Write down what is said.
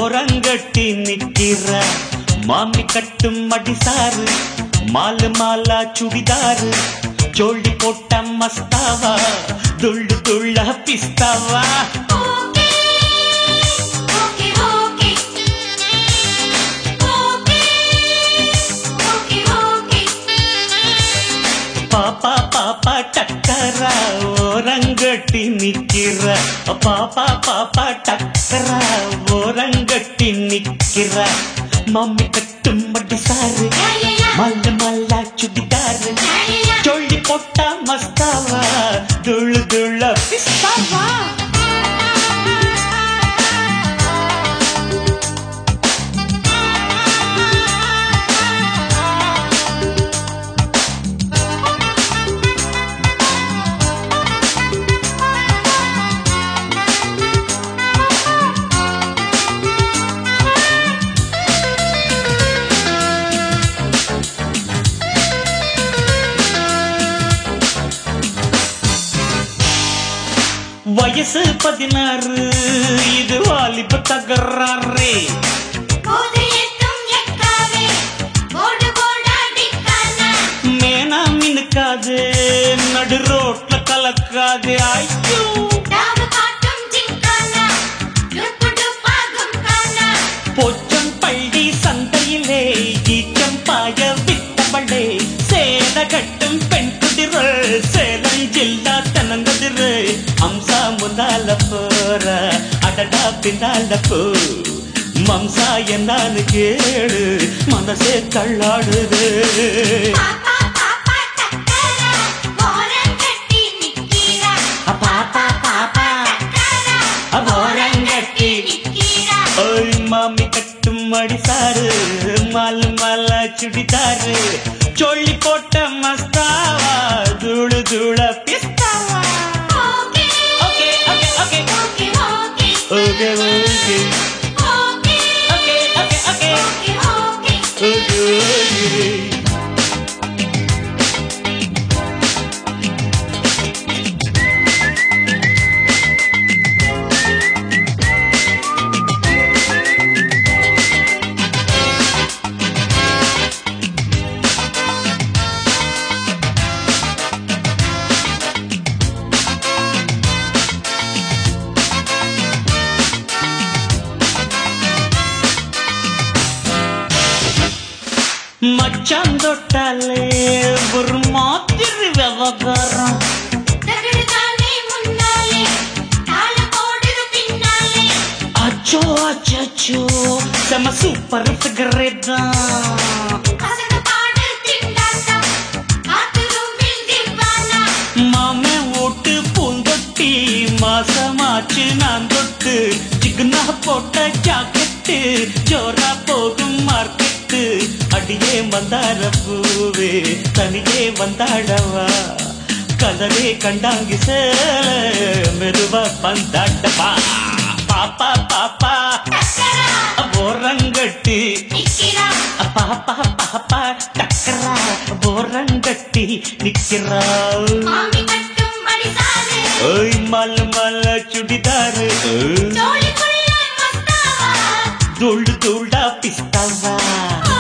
ஓரங்கட்டி நிக்கிற மாமி கட்டும் மடிசாரு மாலு மாலா சுடிதாரு ஜோடி போட்ட மஸ்தாவா துள்ளு துள்ள பிஸ்தாவா okay okay okay okay okay okay பாப்பா பாப்பா டக்கரா ஓரங்கட்டி நிக்கிற பாப்பா பாப்பா டக்கரா ஓரங்கட்டி நிக்கிற மம்மி கட்டும் மடிசாரு மல்ல மல்லா சுடிதாரு சொல்லி போட்டா மஸ்தாவா துள்ளு துள்ள பிஸ்தாவா வயசு பதினாறு இது வாலிப தகராறு போதையெட்டும் எக்காவே போடு போடாடிக்கானா மேனா மினுக்காது நடு ரோட்ல கலக்காது ஐயோ டாவு காட்டும் ஜிங்கானா டுப்பு டுப்பாகும் கானா பொச்சம் பள்ளி சந்தையிலே ஈச்சம் பாய வித்தவளே சேல கட்டும் பெண் குதிர சேலஞ்சில்லா தனங்கதிரு அம்சா முந்தால போற அடடா பின்னால போ மம்சா என்னான்னு கேளு மனசே தள்ளாடுது பாப்பா பாப்பா டக்கரா ஓரம் கட்டி நிக்கிறா பாப்பா பாப்பா டக்கரா ஓரம் கட்டி நிக்கிறா ஓய் மாமி கட்டும் அடிசாரு மால் மாலா சுடிதாரு சொல்லி போட்ட மஸ்தாவா தூளு தூள பிஸ்தாவா okay okay okay okay okay okay okay okay okay okay okay okay okay okay okay okay மச்சான் தொட்டாலே ஒரு மாதிரி விவகாரம் தகடுதானே முன்னாலே தாளம் போடுது பின்னாலே அச்சோ அச்சோ செம சூப்பர் சிகரெட் தான் பசங்க பாடு திண்டாட்டா காத்து ரூமில் திவானா மாமே ஓட்டு பூந்தொட்டி மாசமாச்சு நான் தொட்டு சிக்னா போட்ட ஜாக்கெட்டு ஜோரா போகும் மார்க்கெட்டு அடியே மந்தார பூவே தனியே வந்தாடவா கலரே கண்டாங்கி சேல மெதுவா பந்தாட்டப்பா பாப்பா பாப்பா டக்கரா ஓரங்கட்டி நிக்கிறா பாப்பா பாப்பா டக்கரா ஓரங்கட்டி நிக்கிறா மாமி கட்டும் மடிசாரு ஓய் மல்ல மல்ல சுடிதாரு தோளுக்குள்ள மஸ்தாவா துள்ளு துள்ளா பிஸ்தாவா